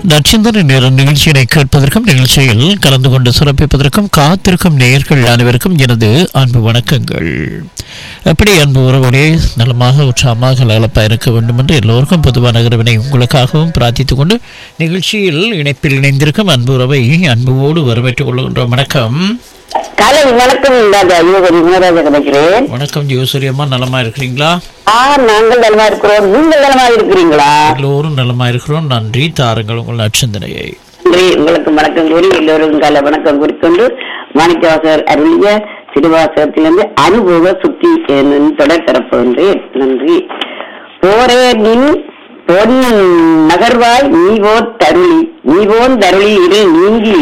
நட்சத்திர நேர நிகழ்ச்சியினை கேட்பதற்கும் நிகழ்ச்சியில் கலந்து கொண்டு சிறப்பிப்பதற்கும் காத்திருக்கும் நேயர்கள் அனைவருக்கும் எனது அன்பு வணக்கங்கள் எப்படி அன்பு உறவுகளே நலமாக உற்சாகமாக கலகலப்பாக இருக்க வேண்டும் என்று எல்லோருக்கும் பொதுவான இரவினை உங்களுக்காகவும் பிரார்த்தித்துக் கொண்டு நிகழ்ச்சியில் இணைப்பில் இணைந்திருக்கும் அன்பு உறவை அன்புவோடு வரவேற்றுக் கொள்கின்றோம் வணக்கம் காலை வணக்கம் ராஜா யுவகரி குணராஜா கிடைக்கிறேன் வணக்கம் ஜோசரியம்மா நலமா இருக்கிறீங்களா ஆ நாங்கள் நலமா இருக்கிறோம் நீங்கள் நலமா இருக்கிறீங்களா எல்லோரும் நலமா இருக்கிறோம் நன்றி தாருங்கள் உங்கள் நட்சத்திரையை நன்றி உங்களுக்கு வணக்கம் கூறி எல்லோரும் கால வணக்கம் கூறிக்கொண்டு மாணிக்கவாசகர் அருளிய சிறுவாசகத்திலிருந்து அனுபவ சுத்தி என்னும் தொடர் தரப்போன்றேன் நன்றி போரே நின் பொன் நகர்வாய் நீவோ தருளி நீவோன் தருளி இரு நீங்கி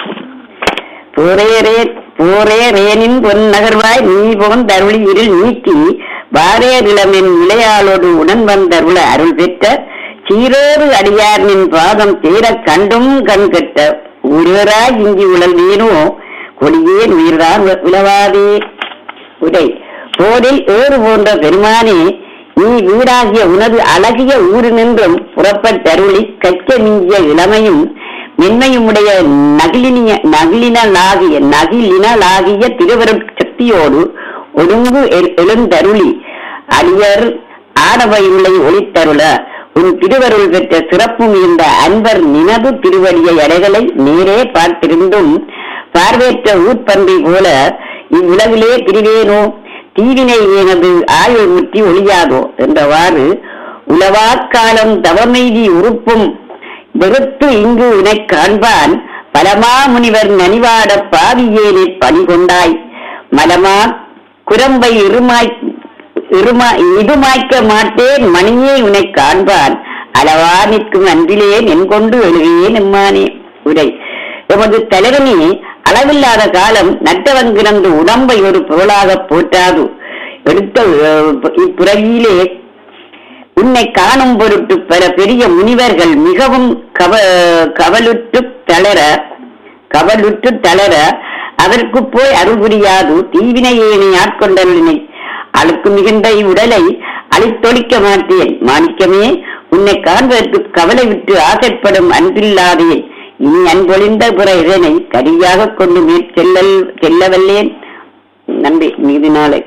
போரேரே போரேரேனின் பொன் நகர்வாய் நீ போன் தருளி இருள் நீக்கி வாரேரிளமென் இளையாளோடு உடன் வந்தருள அருள் பெற்ற சீரோடு அடியார் நின் பாதம் தீரக் கண்டும் கண் கெட்ட உருவராய் இஞ்சி உழல் வீணோ கொடியே உயிர்தான் உலவாதே உடை போரில் ஏறு போன்ற பெருமானே நீ வீடாகிய உனது அழகிய ஊரு நின்றும் புறப்பட்டருளி கச்ச மிஞ்சிய இளமையும் மென்மையுமுடைய நகிலினிய நகிலினலாகிய நகிலினலாகிய திருவருட் சக்தியோடு ஒடுங்கு எ- எழுந்தருளி அடியர் ஆடவையுள்ளை ஒளித்தருள உன் திருவருள் பெற்ற சிறப்பு மிகுந்த அன்பர் நினது திருவடிய அடைகளை நேரே பார்த்திருந்தும் பார்வையற்ற ஊர்ப்பன்றி போல இவ்வுலகிலே பிரிவேனோ தீவினை எனது ஆயுள் முற்றி ஒழியாதோ என்றவாறு உலவாக்காலம் தவமெய்தி உறுப்பும் வெறுத்து இங்கு உனைக் காண்பான் பலமா முனிவர் நனிவாட பாவியேனை பணி கொண்டாய் மலமா குரம்பை இருமாய் இருமா இதுமாய்க்க மாட்டேன் மணியே உனைக் காண்பான் அளவா நிற்கும் அன்பிலே என் கொண்டு எழுவேன் எம்மானே உரை எமது தலைவனே அளவில்லாத காலம் நட்டவன் கிடந்து உடம்பை ஒரு பொருளாக போற்றாது எடுத்த அஹ், இப்புறவியிலே உன்னை காணும் பொருட்டு பல பெரிய முனிவர்கள் மிகவும் கவ கவலுற்று தளர கவலுற்று தளர அதற்கு போய் அருள் புரியாது தீவினையேனை ஆட்கொண்டவளினை அழுக்கு மிகுந்த இவ்வுடலை அழித்தொழிக்க மாட்டேன் மாணிக்கமே உன்னை காண்பதற்கு கவலை விட்டு ஆசைப்படும் அன்பில்லாதே இனி அன்பொழிந்த பிற இதனை கரியாக கொண்டு மேற்செல்லல் செல்லவல்லேன் நன்றி மீது நாளை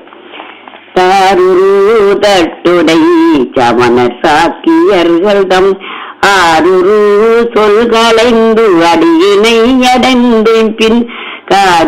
தாருரு தட்டுடை சமண சாக்கியர்கள்தம் ஆருரு சொல்களைந்து அடியினை அடைந்தேன் பின் காரு